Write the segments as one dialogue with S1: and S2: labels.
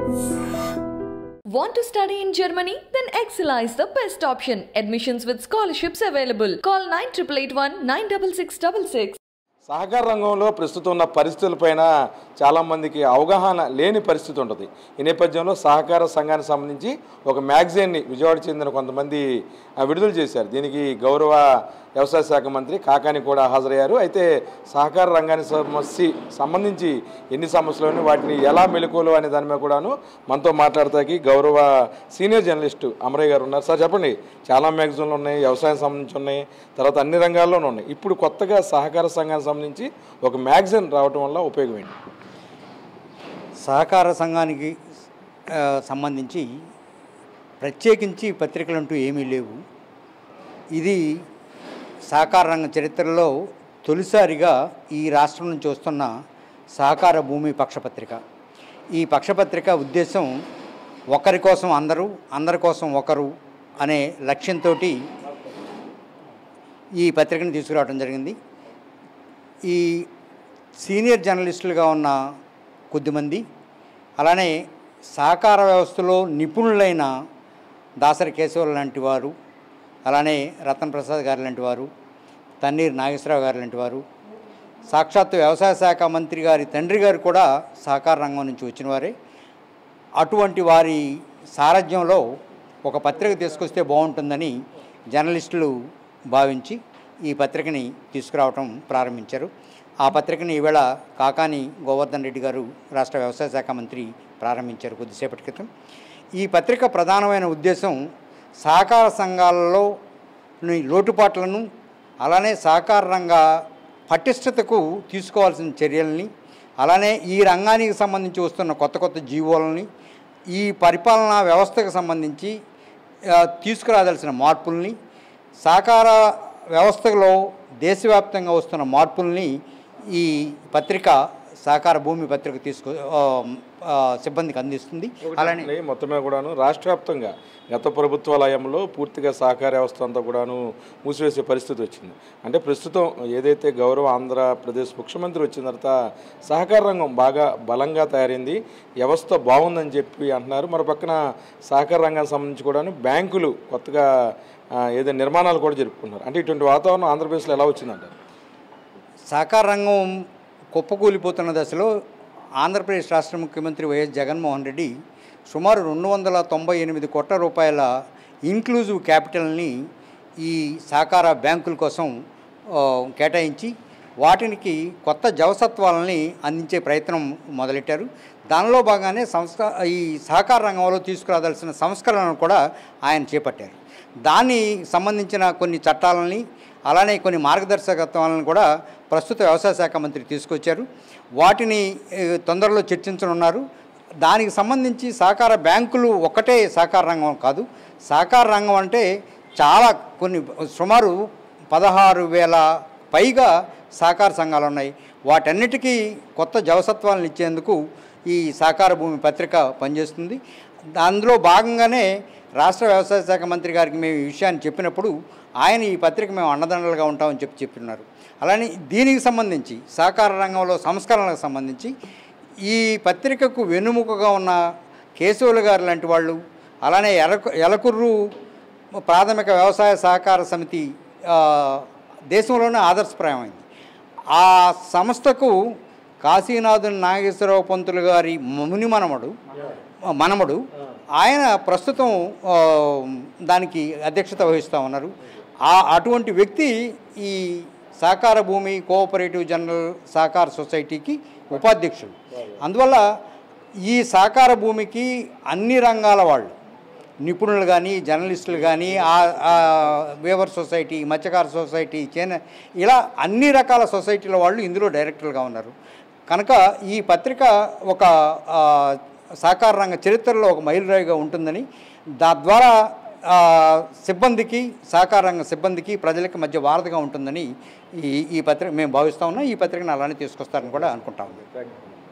S1: Want to study in Germany? Then Excella is the best option. Admissions with scholarships available. Call 9881 96666.
S2: సహకార రంగంలో ప్రస్తుతం ఉన్న పరిస్థితులపైన చాలామందికి అవగాహన లేని పరిస్థితి ఉంటుంది ఈ నేపథ్యంలో సహకార సంఘానికి సంబంధించి ఒక మ్యాగజైన్ని విజయవాడ చెందిన కొంతమంది ఆ, విడుదల చేశారు దీనికి గౌరవ వ్యవసాయ శాఖ మంత్రి కాకాని కూడా హాజరయ్యారు అయితే సహకార రంగానికి సమస్య సంబంధించి ఎన్ని సమస్యలు ఉన్నాయి వాటిని ఎలా మెలకువలు అనే దాని మీద కూడాను మనతో మాట్లాడతాకి గౌరవ సీనియర్ జర్నలిస్టు అమరయ్య గారు ఉన్నారు సార్ చెప్పండి చాలా మ్యాగజైన్లు ఉన్నాయి వ్యవసాయం సంబంధించి ఉన్నాయి తర్వాత అన్ని రంగాల్లోనూ ఉన్నాయి ఇప్పుడు కొత్తగా సహకార సంఘానికి సంబంధించి ఒక మ్యాగజైన్ రావడం వల్ల ఉపయోగం ఏంటి
S3: సహకార సంఘానికి ఆ, సంబంధించి ప్రత్యేకించి పత్రికలు అంటూ ఏమీ లేవు ఇది సహకార రంగ చరిత్రలో తొలిసారిగా ఈ రాష్ట్రం నుంచి వస్తున్న సహకార భూమి పక్షపత్రిక ఈ పక్షపత్రిక ఉద్దేశం ఒకరి కోసం అందరూ అందరి కోసం ఒకరు అనే లక్ష్యంతో ఈ పత్రికను తీసుకురావడం జరిగింది ఈ సీనియర్ జర్నలిస్టులుగా ఉన్న కొద్దిమంది అలానే సహకార వ్యవస్థలో నిపుణులైన దాసరి కేశవులు లాంటి వారు అలానే రతన్ ప్రసాద్ గారు లాంటి వారు తన్నీర్ నాగేశ్వరరావు గారు లాంటి వారు సాక్షాత్తు వ్యవసాయ శాఖ మంత్రి గారి తండ్రి గారు కూడా సహకార రంగం నుంచి వచ్చిన వారే అటువంటి వారి సారథ్యంలో ఒక పత్రిక తీసుకొస్తే బాగుంటుందని జర్నలిస్టులు భావించి ఈ పత్రికని తీసుకురావటం ప్రారంభించారు ఆ పత్రికని ఈవేళ కాకాని గోవర్ధన్ రెడ్డి గారు రాష్ట్ర వ్యవసాయ శాఖ మంత్రి ప్రారంభించారు కొద్దిసేపటి క్రితం ఈ పత్రిక ప్రధానమైన ఉద్దేశం సహకార సంఘాలలో ని లోటుపాట్లను అలానే సహకార రంగ పటిష్టతకు తీసుకోవాల్సిన చర్యల్ని అలానే ఈ రంగానికి సంబంధించి వస్తున్న కొత్త కొత్త జీవోలని ఈ పరిపాలనా వ్యవస్థకు సంబంధించి ఆ, తీసుకురాదలసిన మార్పుల్ని సహకార వ్యవస్థలో దేశవ్యాప్తంగా వస్తున్న మార్పుల్ని ఈ పత్రిక సహకార భూమి పత్రిక తీసుకు ఆ, ఆ, సిబ్బందికి అందిస్తుంది అలానే
S2: అలానే మొత్తం మీద కూడాను రాష్ట్ర వ్యాప్తంగా గత ప్రభుత్వాల హయాంలో పూర్తిగా సహకార వ్యవస్థ అంతా కూడాను మూసివేసే పరిస్థితి వచ్చింది అంటే ప్రస్తుతం ఏదైతే గౌరవ ఆంధ్రప్రదేశ్ ముఖ్యమంత్రి వచ్చిన తర్వాత సహకార రంగం బాగా బలంగా తయారైంది వ్యవస్థ బాగుందని చెప్పి అంటున్నారు మరో పక్కన సహకార రంగానికి సంబంధించి కూడాను బ్యాంకులు కొత్తగా ఆ, ఏదో నిర్మాణాలు కూడా జరుపుకున్నారు అంటే ఇటువంటి వాతావరణం ఆంధ్రప్రదేశ్లో ఎలా వచ్చిందంటారు
S3: సహకార రంగం కుప్పకూలిపోతున్న దశలో ఆంధ్రప్రదేశ్ రాష్ట్ర ముఖ్యమంత్రి వైఎస్ జగన్మోహన్ రెడ్డి సుమారు రెండు వందల తొంభై ఎనిమిది కోట్ల రూపాయల ఇన్క్లూజివ్ క్యాపిటల్ని ఈ సహకార బ్యాంకుల కోసం ఆ, కేటాయించి వాటికి కొత్త జవసత్వాలని అందించే ప్రయత్నం మొదలెట్టారు దానిలో భాగానే సంస్థ ఈ సహకార రంగంలో తీసుకురావాల్సిన సంస్కరణను కూడా ఆయన చేపట్టారు దాన్ని సంబంధించిన కొన్ని చట్టాలని అలానే కొన్ని మార్గదర్శకత్వాలను కూడా ప్రస్తుత వ్యవసాయ శాఖ మంత్రి తీసుకొచ్చారు వాటిని ఏ, తొందరలో చర్చించనున్నారు దానికి సంబంధించి సహకార బ్యాంకులు ఒక్కటే సహకార రంగం కాదు సహకార రంగం అంటే చాలా కొన్ని సుమారు పదహారు వేల పైగా సహకార సంఘాలు ఉన్నాయి వాటన్నిటికీ కొత్త జవసత్వాలను ఇచ్చేందుకు ఈ సహకార భూమి పత్రిక పనిచేస్తుంది అందులో భాగంగానే రాష్ట్ర వ్యవసాయ శాఖ మంత్రి గారికి మేము ఈ విషయాన్ని చెప్పినప్పుడు ఆయన ఈ పత్రిక మేము అండదండలుగా ఉంటామని చెప్పి చెప్పినారు అలానే దీనికి సంబంధించి సహకార రంగంలో సంస్కరణలకు సంబంధించి ఈ పత్రికకు వెన్నుముకగా ఉన్న కేశవులు గారు లాంటి వాళ్ళు అలానే ఎలకు ఎలకుర్రు ప్రాథమిక వ్యవసాయ సహకార సమితి ఆ, దేశంలోనే ఆదర్శప్రాయమైంది ఆ సంస్థకు కాశీనాథుని నాగేశ్వరరావు పంతులు గారి ముని మనమడు మనమడు ఆయన ప్రస్తుతం ఆ, దానికి అధ్యక్షత వహిస్తూ ఉన్నారు ఆ అటువంటి వ్యక్తి ఈ సహకార భూమి కోఆపరేటివ్ జనరల్ సహకార సొసైటీకి ఉపాధ్యక్షుడు అందువల్ల ఈ సహకార భూమికి అన్ని రంగాల వాళ్ళు నిపుణులు కానీ జర్నలిస్టులు కానీ వేవర్ సొసైటీ మత్స్యకార సొసైటీ చేన ఇలా అన్ని రకాల సొసైటీల వాళ్ళు ఇందులో డైరెక్టర్లుగా ఉన్నారు కనుక ఈ పత్రిక ఒక ఆ, సహకార రంగ చరిత్రలో ఒక మైలురాయిగా ఉంటుందని తద్వారా ఆ, సిబ్బందికి సహకార రంగ సిబ్బందికి ప్రజలకి మధ్య వారధిగా ఉంటుందని ఈ ఈ పత్రిక మేము భావిస్తూ ఉన్నాం ఈ పత్రికను అలానే తీసుకొస్తారని కూడా అనుకుంటా ఉన్నాం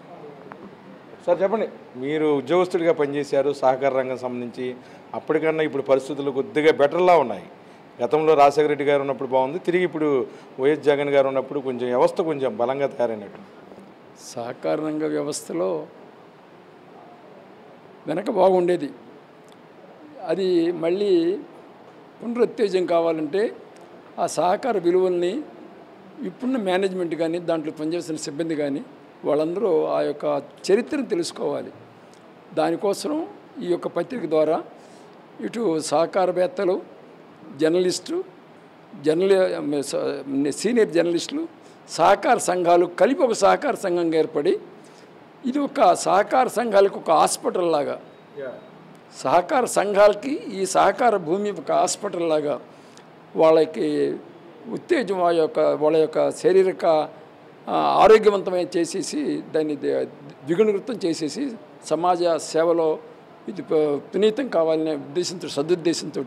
S2: సార్ చెప్పండి మీరు ఉద్యోగస్తుడిగా పనిచేశారు సహకార రంగం సంబంధించి అప్పటికన్నా ఇప్పుడు పరిస్థితులు కొద్దిగా బెటర్లా ఉన్నాయి గతంలో రాజశేఖర రెడ్డి గారు ఉన్నప్పుడు బాగుంది తిరిగి ఇప్పుడు వైఎస్ జగన్ గారు ఉన్నప్పుడు కొంచెం వ్యవస్థ కొంచెం బలంగా తయారైనట్టు
S4: సహకార రంగ వ్యవస్థలో వెనక బాగుండేది అది మళ్ళీ పునరుత్తేజం కావాలంటే ఆ సహకార విలువల్ని ఇప్పుడున్న మేనేజ్మెంట్ కానీ దాంట్లో పనిచేస్తున్న సిబ్బంది కానీ వాళ్ళందరూ ఆ యొక్క చరిత్రను తెలుసుకోవాలి దానికోసం ఈ యొక్క పత్రిక ద్వారా ఇటు సహకారవేత్తలు జర్నలిస్టు జర్నలి సీనియర్ జర్నలిస్టులు సహకార సంఘాలు కలిపి ఒక సహకార సంఘంగా ఏర్పడి ఇది ఒక సహకార సంఘాలకు ఒక హాస్పిటల్ లాగా సహకార సంఘాలకి ఈ సహకార భూమి ఒక హాస్పిటల్ లాగా వాళ్ళకి ఉత్తేజం వాళ్ళ యొక్క వాళ్ళ యొక్క శారీరక ఆ, ఆరోగ్యవంతమైన చేసేసి దాన్ని ది- ద్విగుణీకృతం చేసేసి సమాజ సేవలో ఇది ప- పునీతం కావాలనే ఉద్దేశంతో సదుద్దేశంతో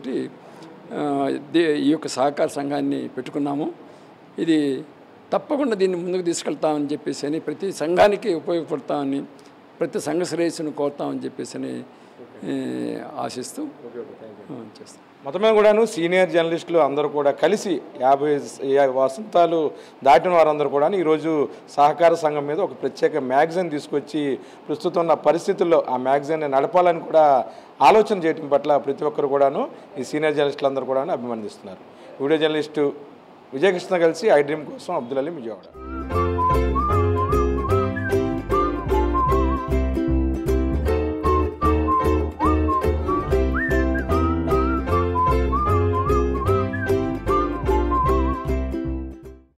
S4: ఈ యొక్క సహకార సంఘాన్ని పెట్టుకున్నాము ఇది తప్పకుండా దీన్ని ముందుకు తీసుకెళ్తామని చెప్పేసి అని ప్రతి సంఘానికి ఉపయోగపడతామని ప్రతి సంఘ శ్రేయస్సును కోరుతామని చెప్పేసి అని ఏ, ఆశిస్తూ ఆ, చేస్తాం
S2: మొత్తమే కూడాను సీనియర్ జర్నలిస్టులు అందరూ కూడా కలిసి యాభై యా- వసంతాలు దాటిన వారందరూ కూడా ఈరోజు సహకార సంఘం మీద ఒక ప్రత్యేక మ్యాగజైన్ తీసుకొచ్చి ప్రస్తుతం ఉన్న పరిస్థితుల్లో ఆ మ్యాగజైన్ నడపాలని కూడా ఆలోచన చేయడం పట్ల ప్రతి ఒక్కరు కూడాను ఈ సీనియర్ జర్నలిస్టులు అందరూ కూడాను అభినందిస్తున్నారు వీడియో జర్నలిస్టు విజయకృష్ణ కలిసి ఐ డ్రీమ్ కోసం అబ్దుల్ అలీ విజయవాడ